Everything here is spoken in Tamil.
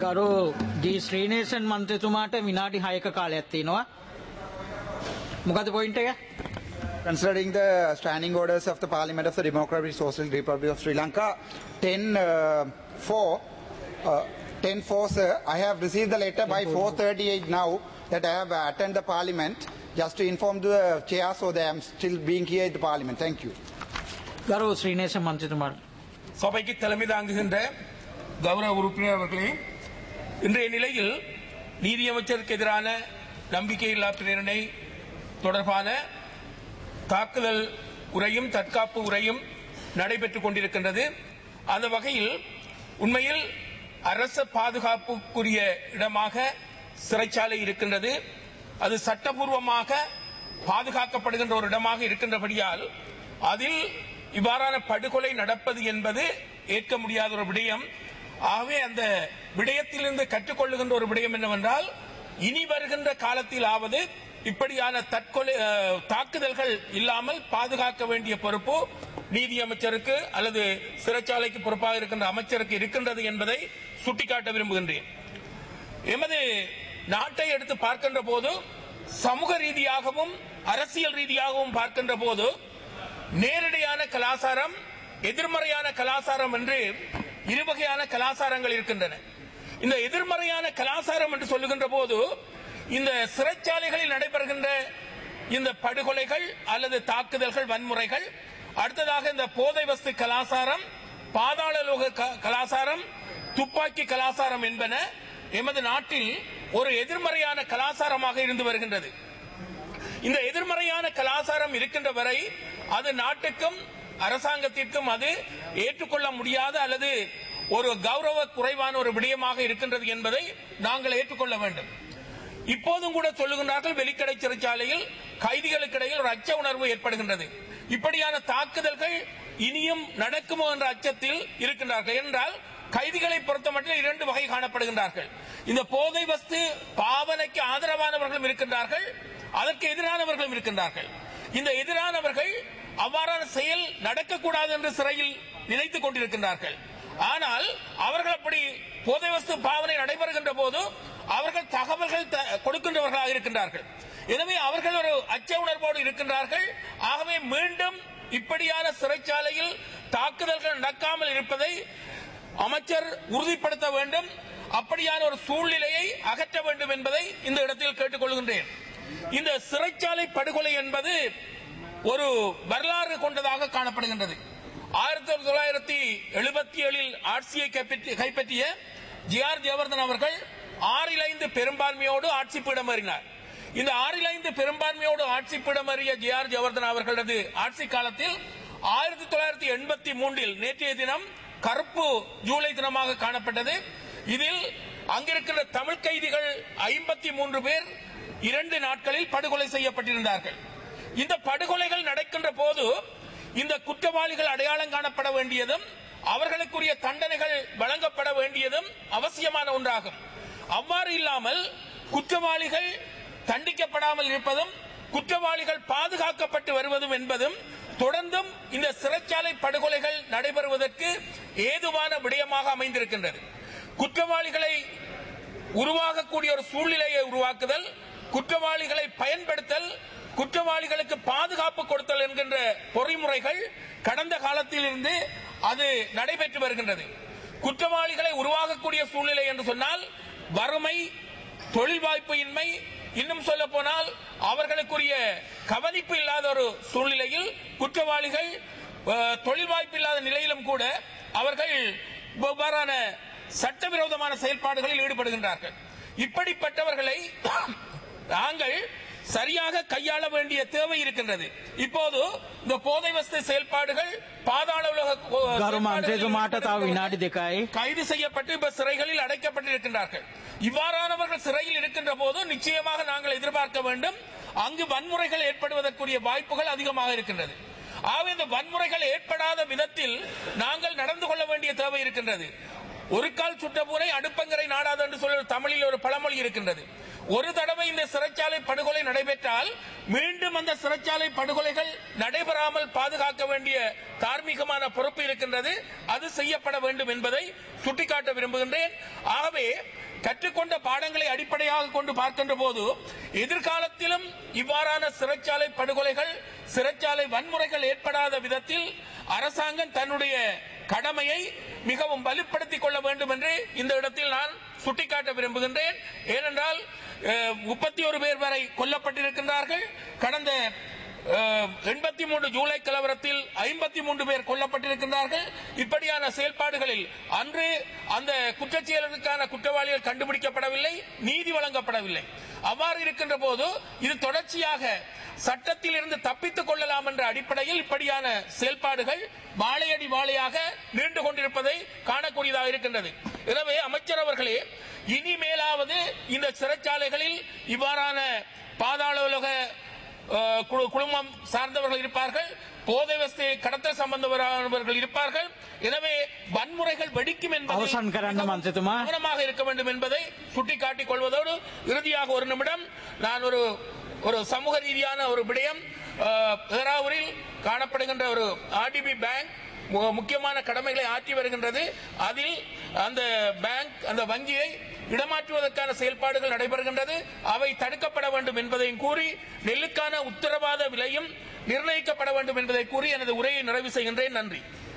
ගරු දී ශ්‍රීනේෂන් මන්ත්‍රතුමාට විනාඩි හයක කාලයක් තියෙනවා. මොකද පොයින්ට එක? Considering the standing orders of the Parliament of the Democratic Socialist Republic of Sri Lanka, 10 uh, 4, uh, 10 4, sir, I have received the letter by 4.38 now that I have uh, attended the Parliament just to inform the chair so that I am still being here in the Parliament. Thank you. ගරු ශ්‍රීනේෂන් මන්ත්‍රතුමාට. சபைக்கு தலைமை தாங்குகின்ற கௌரவ உறுப்பினர் அவர்களே இன்றைய நிலையில் நீதியமைச்சருக்கு எதிரான நம்பிக்கையில்லா பிரேரணை தொடர்பான தாக்குதல் உரையும் தற்காப்பு உரையும் நடைபெற்றுக் கொண்டிருக்கின்றது அந்த வகையில் உண்மையில் அரச பாதுகாப்புக்குரிய இடமாக சிறைச்சாலை இருக்கின்றது அது சட்டபூர்வமாக பாதுகாக்கப்படுகின்ற ஒரு இடமாக இருக்கின்றபடியால் அதில் இவ்வாறான படுகொலை நடப்பது என்பது ஏற்க முடியாத ஒரு விடயம் ஆகவே அந்த விடயத்திலிருந்து கற்றுக்கொள்ளுகின்ற ஒரு விடயம் என்னவென்றால் இனி வருகின்ற காலத்திலாவது இப்படியான தற்கொலை அஹ், தாக்குதல்கள் இல்லாமல் பாதுகாக்க வேண்டிய பொறுப்பு நீதியமைச்சருக்கு அல்லது சிறைச்சாலைக்கு பொறுப்பாக இருக்கின்ற அமைச்சருக்கு இருக்கின்றது என்பதை சுட்டிக்காட்ட விரும்புகின்றேன் எமது நாட்டை எடுத்து பார்க்கின்ற போது சமூக ரீதியாகவும் அரசியல் ரீதியாகவும் பார்க்கின்ற போது நேரடியான கலாசாரம் எதிர்மறையான கலாசாரம் என்று இரு வகையான கலாசாரங்கள் இருக்கின்றன இந்த எதிர்மறையான கலாசாரம் என்று சொல்லுகின்ற போது இந்த சிறைச்சாலைகளில் நடைபெறுகின்ற இந்த படுகொலைகள் அல்லது தாக்குதல்கள் வன்முறைகள் அடுத்ததாக இந்த போதை வஸ்து கலாசாரம் பாதாள லோக க- கலாசாரம் துப்பாக்கி கலாசாரம் என்பன எமது நாட்டில் ஒரு எதிர்மறையான கலாசாரமாக இருந்து வருகின்றது இந்த எதிர்மறையான கலாச்சாரம் இருக்கின்ற வரை அது நாட்டுக்கும் அரசாங்கத்திற்கும் அது ஏற்றுக்கொள்ள முடியாத அல்லது ஒரு கௌரவ குறைவான ஒரு விடயமாக இருக்கின்றது என்பதை நாங்கள் ஏற்றுக்கொள்ள வேண்டும் இப்போதும் கூட சொல்லுகின்றார்கள் வெளிக்கடை சிறைச்சாலையில் கைதிகளுக்கு இடையில் ஒரு அச்ச உணர்வு ஏற்படுகின்றது இப்படியான தாக்குதல்கள் இனியும் நடக்குமோ என்ற அச்சத்தில் இருக்கின்றார்கள் என்றால் கைதிகளை பொறுத்தமட்டில் இரண்டு வகை காணப்படுகின்றார்கள் இந்த போதை வஸ்து பாவனைக்கு ஆதரவானவர்களும் இருக்கின்றார்கள் அதற்கு எதிரானவர்களும் இருக்கின்றார்கள் இந்த எதிரானவர்கள் அவ்வாறான செயல் நடக்கக்கூடாது என்று சிறையில் நினைத்துக் கொண்டிருக்கின்றார்கள் ஆனால் அவர்கள் அப்படி போதை வஸ்து பாவனை நடைபெறுகின்ற போது அவர்கள் தகவல்கள் த- கொடுக்கின்றவர்களாக இருக்கின்றார்கள் எனவே அவர்கள் ஒரு அச்ச உணர்வோடு இருக்கின்றார்கள் ஆகவே மீண்டும் இப்படியான சிறைச்சாலையில் தாக்குதல்கள் நடக்காமல் இருப்பதை அமைச்சர் உறுதிப்படுத்த வேண்டும் அப்படியான ஒரு சூழ்நிலையை அகற்ற வேண்டும் என்பதை இந்த இடத்தில் கேட்டுக்கொள்கின்றேன் இந்த சிறைச்சாலை படுகொலை என்பது ஒரு வரலாறு கொண்டதாக காணப்படுகின்றது ஆயிரத்தி தொள்ளாயிரத்தி எழுபத்தி ஏழில் ஆட்சியை கைப்பற்றி- கைப்பற்றிய ஜி ஆர் ஜெயவர்தன் அவர்கள் ஆறில் ஐந்து பெரும்பான்மையோடு ஆட்சி பீடமேறினார் இந்த ஆறில் ஐந்து பெரும்பான்மையோடு ஆட்சி பீடமேறிய ஜி ஆர் ஜெயவர்தன் அவர்களது ஆட்சி காலத்தில் ஆயிரத்தி தொள்ளாயிரத்தி எண்பத்தி மூன்றில் நேற்றைய தினம் கருப்பு ஜூலை தினமாக காணப்பட்டது இதில் அங்கிருக்கின்ற தமிழ் கைதிகள் ஐம்பத்தி மூன்று பேர் இரண்டு நாட்களில் படுகொலை செய்யப்பட்டிருந்தார்கள் இந்த படுகொலைகள் நடக்கின்ற போது இந்த குற்றவாளிகள் அடையாளம் காணப்பட வேண்டியதும் அவர்களுக்குரிய தண்டனைகள் வழங்கப்பட வேண்டியதும் அவசியமான ஒன்றாகும் அவ்வாறு இல்லாமல் குற்றவாளிகள் தண்டிக்கப்படாமல் இருப்பதும் குற்றவாளிகள் பாதுகாக்கப்பட்டு வருவதும் என்பதும் தொடர்ந்தும் இந்த சிறைச்சாலை படுகொலைகள் நடைபெறுவதற்கு ஏதுவான விடயமாக அமைந்திருக்கின்றது குற்றவாளிகளை உருவாகக்கூடிய ஒரு சூழ்நிலையை உருவாக்குதல் குற்றவாளிகளை பயன்படுத்தல் குற்றவாளிகளுக்கு பாதுகாப்பு கொடுத்தல் என்கின்ற பொறிமுறைகள் கடந்த காலத்தில் இருந்து அது நடைபெற்று வருகின்றது குற்றவாளிகளை உருவாகக்கூடிய சூழ்நிலை என்று சொன்னால் வறுமை தொழில் வாய்ப்பு இன்மை இன்னும் சொல்ல போனால் அவர்களுக்குரிய கவனிப்பு இல்லாத ஒரு சூழ்நிலையில் குற்றவாளிகள் அஹ், தொழில் வாய்ப்பு இல்லாத நிலையிலும் கூட அவர்கள் இவ்வாறான சட்டவிரோதமான செயல்பாடுகளில் ஈடுபடுகின்றார்கள் இப்படிப்பட்டவர்களை நாங்கள் சரியாக கையாள வேண்டிய தேவை இருக்கின்றது இப்போது இந்த போதை வஸ்து செயல்பாடுகள் பாதாள உலக ගරු මන්ත්‍රතුමාට තව විනාඩි දෙකයි. கைது செய்யப்பட்டு இப்ப சிறைகளில் அடைக்கப்பட்டிருக்கின்றார்கள் இவ்வாறானவர்கள் சிறையில் இருக்கின்ற போது நிச்சயமாக நாங்கள் எதிர்பார்க்க வேண்டும் அங்கு வன்முறைகள் ஏற்படுவதற்குரிய வாய்ப்புகள் அதிகமாக இருக்கின்றது ஆகவே இந்த வன்முறைகள் ஏற்படாத விதத்தில் நாங்கள் நடந்து கொள்ள வேண்டிய தேவை இருக்கின்றது ஒரு கால் சுட்ட பூனை அடுப்பங்கரை நாடாது என்று சொல்ல தமிழில் ஒரு பழமொழி இருக்கின்றது ஒரு தடவை இந்த சிறைச்சாலை படுகொலை நடைபெற்றால் மீண்டும் அந்த சிறைச்சாலை படுகொலைகள் நடைபெறாமல் பாதுகாக்க வேண்டிய தார்மீகமான பொறுப்பு இருக்கின்றது அது செய்யப்பட வேண்டும் என்பதை சுட்டிக்காட்ட விரும்புகின்றேன் ஆகவே கற்றுக்கொண்ட பாடங்களை அடிப்படையாக கொண்டு பார்க்கின்ற போது எதிர்காலத்திலும் இவ்வாறான சிறைச்சாலை படுகொலைகள் சிறைச்சாலை வன்முறைகள் ஏற்படாத விதத்தில் அரசாங்கம் தன்னுடைய கடமையை மிகவும் வலுப்படுத்திக் கொள்ள வேண்டும் என்று இந்த இடத்தில் நான் சுட்டிக்காட்ட விரும்புகின்றேன் ஏனென்றால் முப்பத்தி ஒரு பேர் வரை கொல்லப்பட்டிருக்கின்றார்கள் கடந்த எண்பத்தி மூன்று ஜூலை கலவரத்தில் ஐம்பத்தி மூன்று பேர் கொல்லப்பட்டிருக்கின்றார்கள் இப்படியான செயல்பாடுகளில் அன்று அந்த குற்றச்செயலுக்கான குற்றவாளிகள் கண்டுபிடிக்கப்படவில்லை நீதி வழங்கப்படவில்லை அவ்வாறு இருக்கின்ற போது இது தொடர்ச்சியாக சட்டத்தில் இருந்து தப்பித்துக் கொள்ளலாம் என்ற அடிப்படையில் இப்படியான செயல்பாடுகள் வாழையடி வாழையாக நீண்டு கொண்டிருப்பதை காணக்கூடியதாக இருக்கின்றது எனவே அமைச்சர் அவர்களே இனிமேலாவது இந்த சிறைச்சாலைகளில் இவ்வாறான பாதாள உலக அஹ், குழு- குழுமம் சார்ந்தவர்கள் இருப்பார்கள் போதை வசதி கடத்தல் சம்பந்தவர்கள் இருப்பார்கள் எனவே வன்முறைகள் வெடிக்கும் என்பதை அவசான் கரන්න மிகவும் மந்திரிතුமா. கவனமாக இருக்க வேண்டும் என்பதை சுட்டிக்காட்டிக் கொள்வதோடு இறுதியாக ஒரு நிமிடம் நான் ஒரு ஒரு சமூக ரீதியான ஒரு விடயம் அஹ், பேராவூரில் காணப்படுகின்ற ஒரு ஆர்டிபி பேங்க் மு- முக்கியமான கடமைகளை ஆற்றி வருகின்றது அதில் அந்த பேங்க் அந்த வங்கியை இடமாற்றுவதற்கான செயல்பாடுகள் நடைபெறுகின்றது அவை தடுக்கப்பட வேண்டும் என்பதையும் கூறி நெல்லுக்கான உத்தரவாத விலையும் நிர்ணயிக்கப்பட வேண்டும் என்பதை கூறி எனது உரையை நிறைவு செய்கின்றேன் நன்றி